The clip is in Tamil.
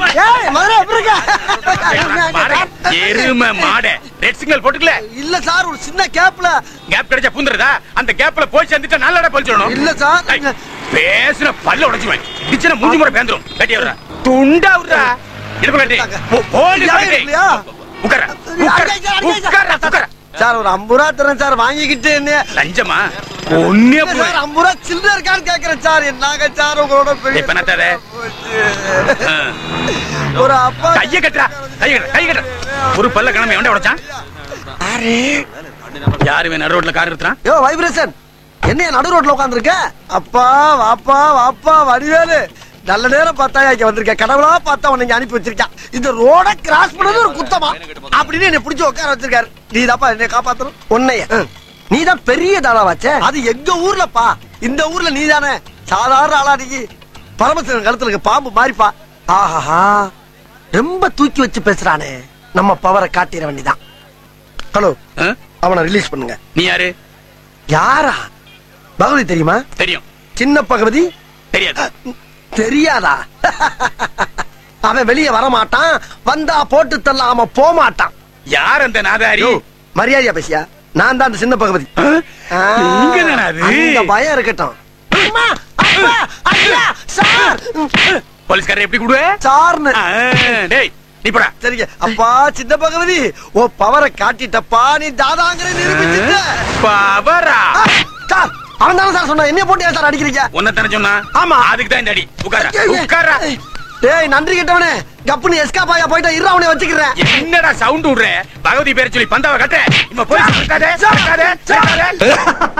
ஏய் மதுரை எப்படி மாடே, இருக்க எருமை மாடே ரெட் சிக்னல் போட்டுக்கல இல்ல சார் ஒரு சின்ன கேப்ல கேப் கிடைச்சா பூந்துறதா அந்த கேப்ல போய் சேர்ந்துட்டு நல்லடா பழிச்சிடணும் இல்ல சார். ஐய், பேசுன பல்ல உடைச்சுவேன் இடிச்சுன மூஞ்சி முறை பேந்துரும் கட்டி விடுறா துண்டா விடுறா இடுப்பு கட்டி போ- போடு யாரும் கட்டி. இல்லையா? உட்கார உட்கார உட்கார உட்கார சார் ஒரு ஐம்பது ரூபா தரேன் சார் வாங்கிக்கிட்டு என்ன லஞ்சமா ஒன்னே இல்ல சார் ஐம்பது ரூபா சில்லற இருக்கான்னு கேக்குறேன் சார் என்னங்க சார் உங்களோட பெரிய இப்ப என்ன தர? போச்சு. ஒரு அப்பா கைய கட்டுறா கைய கட்டுறா கைய கட்டுறா ஒரு பல்ல கிளம்பி எவன்டா உடைச்சான் யாரு வேணும் ரோட்ல கார் எடுத்துறான் யோ வைப்ரேஷன் என்ன நடு ரோட்ல உட்காந்துருக்க அப்பா வாப்பா வாப்பா வடிவேலு நல்ல நேரம் பார்த்தா இங்க வந்திருக்க கடவுளா பார்த்தா உன்னை இங்க அனுப்பி வச்சிருக்கான் இந்த ரோட கிராஸ் பண்ணது ஒரு குத்தமா அப்படின்னு என்னை பிடிச்சு உட்கார வச்சிருக்காரு நீ தாப்பா என்னை காப்பாத்தணும் உன்னைய நீ தான் பெரிய தாளாவாச்சே அது எங்க ஊர்லப்பா இந்த ஊர்ல நீ தானே சாதாரண ஆளா நீ பரமசிவன் கழுத்துல இருக்க பாம்பு மாறிப்பா ஆஹாஹா ரொம்ப தூக்கி வச்சு பேசுறானே நம்ம பவரை காட்டிட வேண்டிதான் ஹலோ ஆ? அவனை ரிலீஸ் பண்ணுங்க நீ யாரு யாரா பகவதி தெரியுமா தெரியும் சின்ன பகவதி தெரியாது தெரியாதா அவன் வெளியே வர மாட்டான் வந்தா போட்டு தள்ளாம போக மாட்டான் யார் அந்த நாதாரி யோ, மரியாதையா பேசியா நான் தான் அந்த சின்ன பகவதி ஆ? ஆ, நீங்க தானா அது? அந்த பயம் இருக்கட்டும் அம்மா, அப்பா, ஐயா, சார் போலீஸ்காரர் எப்படி கூடுவ சார்னு ஆ, டேய் நீ போடா சரிங்க அப்பா சின்ன பகவதி ஓ பவரை காட்டிட்டப்பா நீ தாதாங்கிற நிரூபிச்சுட்ட பவரா ஆ, சார் அவன் தானே சார் சொன்னா என்ன போட்டு ஏன் சார் அடிக்கிறீங்க உன்ன தானே சொன்னா ஆமா. அதுக்கு தான் இந்த அடி உட்கார உட்கார டேய் நன்றி கெட்டவனே கப்புனு எஸ்கா பாயா போயிட்டா இரு அவனை வச்சுக்கிறேன் என்னடா சவுண்ட் விடுற பகவதி பேரை சொல்லி பந்தாவை கட்ட இவன் போய்